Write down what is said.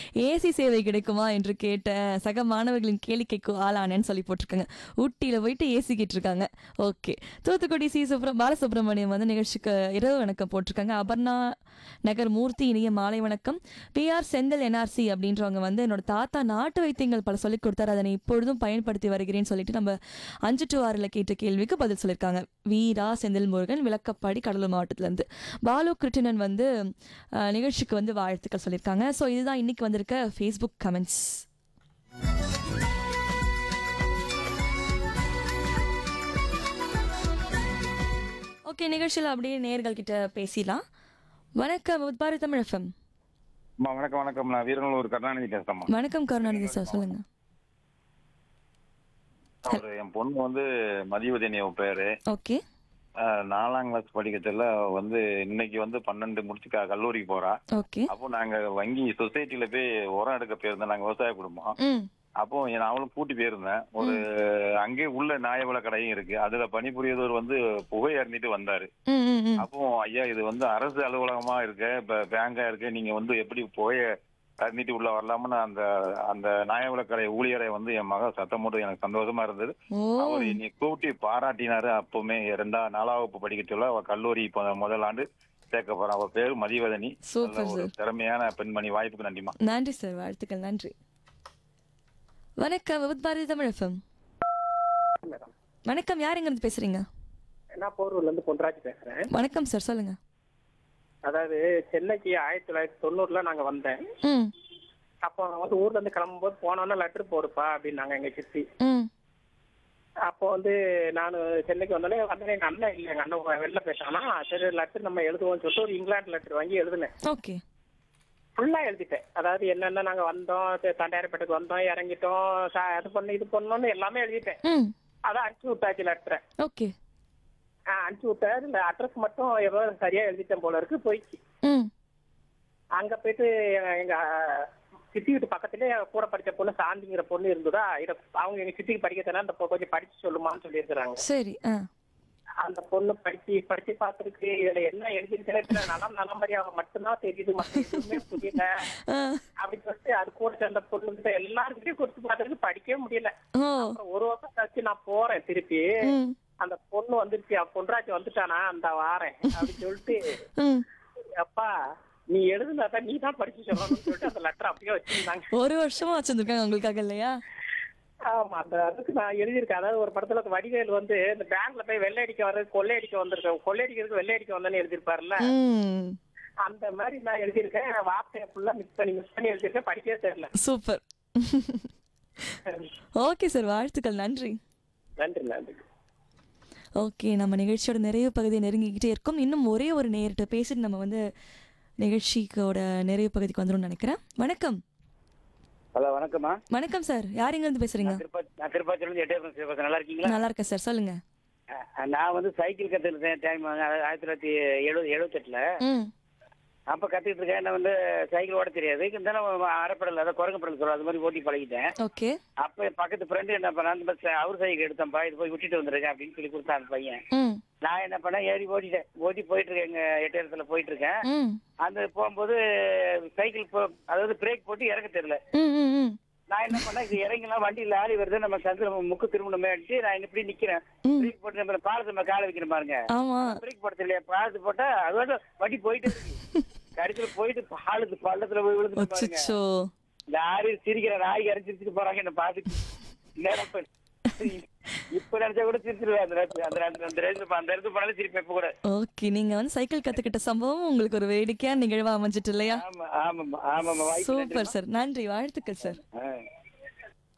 AC சேவை கிடைக்குமா என்று கேட்ட சக மாணவர்களின் கேளிக்கைக்கு ஆளானேன்னு சொல்லி போட்டிருக்காங்க ஊட்டியில் போயிட்டு ஏசி கேட்டிருக்காங்க ஓகே தூத்துக்குடி சி சுப்ரம் பாலசுப்ரமணியம் வந்து நிகழ்ச்சிக்கு இரவு வணக்கம் போட்டிருக்காங்க அபர்ணா நகர் மூர்த்தி இனிய மாலை வணக்கம் பிஆர் செந்தில் என்ஆர்சி அப்படின்றவங்க வந்து என்னோட தாத்தா நாட்டு வைத்தியங்கள் பல சொல்லிக் கொடுத்தாரு அதனை இப்பொழுதும் பயன்படுத்தி வருகிறேன்னு சொல்லிட்டு நம்ம அஞ்சு டு ஆறில் கேட்ட கேள்விக்கு பதில் சொல்லியிருக்காங்க வீரா செந்தில் முருகன் விளக்கப்பாடி கடலூர் மாவட்டத்திலேருந்து பாலு கிருட்டிணன் வந்து அஹ், நிகழ்ச்சிக்கு வந்து வாழ்த்துக்கள் சொல்லியிருக்காங்க ஸோ இதுதான் இன்னைக்கு வந்திருக்க ஃபேஸ்புக் கமெண்ட்ஸ் ஓகே நிகழ்ச்சியில் அப்படியே நேர்கள் கிட்ட பேசிடலாம் வணக்கம் உத்பாரி தமிழ் எஃப்எம் அம்மா வணக்கம் வணக்கம் நான் வீரநல்லூர் கருணாநிதி பேசுறேம்மா வணக்கம் கருணாநிதி சார் சொல்லுங்க ஒரு என் பொண்ணு வந்து மதிவதனி அவ பேரு ஓகே அஹ், நாலாம் கிளாஸ் படிக்கிறதுல வந்து இன்னைக்கு வந்து பன்னெண்டு முடிச்சு க- கல்லூரிக்கு போறா ஓகே அப்போ நாங்க வங்கி சொசைட்டில போய் உரம் எடுக்க போயிருந்தோம் நாங்க விவசாய குடும்பம் ம் அப்போ நான் அவளும் கூட்டி போயிருந்தேன் ஒரு அங்கே உள்ள நியாயவில கடையும் இருக்கு அதுல பணிபுரியவர் வந்து புகை அருந்திட்டு வந்தாரு ம் ம் ம் அப்போ ஐயா இது வந்து அரசு அலுவலகமா இருக்கு இப்ப பேங்கா இருக்கு நீங்க வந்து எப்படி புகைய அருந்திட்டு உள்ள வரலாம்னு அந்த அந்த நியாயவில கடை ஊழியரை வந்து என் மக சத்தம் போட்டு எனக்கு சந்தோஷமா இருந்தது ஓ அவர் என்னை கூட்டி பாராட்டினாரு அப்பவுமே ரெண்டா நாலாம் வகுப்பு படிக்கச்சுள்ள அவ கல்லூரி இப்போ முதல் ஆண்டு சேர்க்க போறா அவ பேரு மதிவதனி சூப்பர் நல்ல ஒரு சார் திறமையான பெண்மணி வாய்ப்புக்கு நன்றிமா நன்றி சார் வாழ்த்துக்கள் நன்றி வணக்கம் விபத் பாரதி தமிழ் எஃப்எம் மேடம் வணக்கம் யார் எங்க இருந்து பேசுறீங்க நான் போரூர்ல இருந்து பொன்ராஜ் பேசுறேன் வணக்கம் சார் சொல்லுங்க அதாவது சென்னைக்கு ஆயிரத்தி தொள்ளாயிரத்தி தொண்ணூறுல நாங்க வந்தேன் ம் அப்போ வந்து ஊர்ல இருந்து கிளம்பும்போது போனோன்னா லெட்டர் போடுப்பா அப்படின்னாங்க எங்க சித்தி ம் அப்போ வந்து நான் சென்னைக்கு வந்தோடனே வந்தோடனே எங்க அண்ணன் இல்லை எங்க அண்ணன் வெளில பேசானா சரி லெட்டர் நம்ம எழுதுவோம்னு சொல்லிட்டு ஒரு இங்கிலாந்து லெட்டர் வாங்கி எழுதினேன் ஓகே ஃபுல்லா எழுதிட்டேன் அதாவது என்னென்ன நாங்க வந்தோம் த- தண்டையார்பேட்டைக்கு வந்தோம் இறங்கிட்டோம் சா- அது பண்ணு இது பண்ணோம்னு எல்லாமே எழுதிட்டேன் ம் அதான் அனுப்பிச்சு விட்டாச்சு லெட்டரை ஓகே அனுப்பிச்சு விட்டேன் இந்த அட்ரஸ் மட்டும் ஏதோ சரியா எழுதிட்டேன் போல இருக்கு போயிடுச்சு ம் அங்க போயிட்டு எங்க- எங்க சித்தி வீட்டு பக்கத்துலயே கூட படிச்ச பொண்ணு சாந்திங்கிற பொண்ணு இருந்ததா இத அவங்க எங்க சித்திக்கு படிக்கிறதுனா அந்த பொ- கொஞ்சம் படிச்சு சொல்லுமான்னு சொல்லியிருக்கிறாங்க சரி ஆ அந்த பொண்ணு படிச்சு படிச்சு பார்த்துருக்கு இதுல என்ன எழுதிருக்கேன்னு நலம் நலமரியாக மட்டும்தான் தெரியுது மத்த எதுவுமே புரியல ஆ. அப்படின்னு சொல்லிட்டு அது கூட சேர்ந்த பொண்ணுகிட்ட எல்லாருக்கிட்டையும் கொடுத்து பார்த்துருக்கு படிக்கவே முடியல ஓ அப்புறம் ஒரு வருஷம் கழிச்சு நான் போறேன் திருப்பி ம் அந்த பொண்ணு வந்துருச்சு அவன் பொன்ராஜ் வந்துட்டானா அந்த வாரேன் அப்படின்னு சொல்லிட்டு ம் அப்பா நீ எழுதுனாதான் நீ தான் படிச்சு சொல்லணும்னு சொல்லிட்டு அந்த லெட்டர் அப்படியே வச்சிருந்தாங்க ஒரு வருஷமா வச்சிருந்துருக்காங்க உங்களுக்காக இல்லையா ஆமா அந்த அதுக்கு நான் எழுதியிருக்கேன் அதாவது ஒரு படத்துல அந்த வடிவேல் வந்து இந்த பேங்க்ல போய் வெள்ளை அடிக்க வர்றது கொள்ளை அடிக்க வந்திருக்கேன் கொள்ளை அடிக்கிறதுக்கு வெள்ளை அடிக்க வந்தேன்னு எழுதியிருப்பாருல்ல ம் அந்த மாதிரி நான் எழுதியிருக்கேன் வார்த்தையை ஃபுல்லா மிக்ஸ் பண்ணி மிக்ஸ் பண்ணி எழுதியிருக்கேன் படிக்கவே தெரியல சூப்பர் ஓகே சார் வாழ்த்துக்கள் நன்றி நன்றி நன்றி ஓகே நம்ம நிகழ்ச்சியோட நிறைவு பகுதியை நெருங்கிக்கிட்டே இருக்கோம் இன்னும் ஒரே ஒரு நேர்கிட்ட பேசிட்டு நம்ம வந்து நிகழ்ச்சிக்கோட நிறைவு பகுதிக்கு வந்துடும் நினைக்கிறேன் வணக்கம் ஹலோ வணக்கம்மா வணக்கம் சார் யார் எங்க இருந்து பேசுறீங்க திருப்பதி நான் திருப்பாச்சியிலேருந்து எட்டே பேசுறேன் நல்லா இருக்கீங்களா நல்லா இருக்கேன் சார் சொல்லுங்க அஹ், நான் வந்து சைக்கிள் கற்றுருந்தேன் டைம் ஆயிரத்தி தொள்ளாயிரத்தி எழுபது எழுபத்தெட்டில் ம் அப்போ கற்றுக்கிட்டு இருக்கேன் என்ன வந்து சைக்கிள் ஓட தெரியாது இருந்தாலும் அரைப்படல் அதாவது குரங்கப்படல் சொல்லுவோம் அது மாதிரி ஓட்டி பழகிட்டேன் ஓகே அப்போ பக்கத்து ஃப்ரெண்டு என்ன பண்ண அந்த பஸ் அவர் சைக்கிள் எடுத்தேன்ப்பா இது போய் விட்டுட்டு வந்துருக்கேன் அப்படின்னு சொல்லி கொடுத்தான் அந்த பையன் ம் நான் என்ன பண்ணேன் ஏறி ஓட்டிட்டேன் ஓட்டி போயிட்டு இருக்கேன் எங்க எட்டயத்துல போயிட்டு இருக்கேன் ம் அந்த போகும்போது சைக்கிள் போ அதாவது பிரேக் போட்டு இறங்க தெரியல ம் ம் ம் நான் என்ன பண்ணேன் இது இறங்கினா வண்டி லாரி வருது நம்ம சந்திர முக்கு திரும்பணுமே அடிச்சு நான் இப்படி நிக்கிறேன் ம். பிரேக் போட்டு நம்ம பாலத்து நம்ம காலை வைக்கிறேன் பாருங்க ஆமா பிரேக் போடுறது இல்லையா பாலத்து போட்டா அதோட வண்டி போயிட்டு இருக்கு கடைசியில போயிட்டு பாலத்து பள்ளத்துல போய் விழுந்து பாருங்க அச்சோ லாரி சிரிக்கிற நாய் அரைச்சிட்டு போறாங்க என்ன பாத்துட்டு நேரம் போய் இப்ப நினைச்சா கூட சிரிச்சிருவேன் அந்த நேரத்துல அந்த நேரத்துல அந்த நேரத்துல அந்த இடத்துல போனாலும் சிரிப்பேன் இப்ப கூட ஓகே நீங்க வந்து சைக்கிள் கத்துக்கிட்ட சம்பவம் உங்களுக்கு ஒரு வேடிக்கையான நிகழ்வா அமைஞ்சிட்டு இல்லையா ஆமா ஆமாம்மா ஆமாம்மா வாய்ப்பு சூப்பர் சார் நன்றி வாழ்த்துக்கள் சார் நன்றி.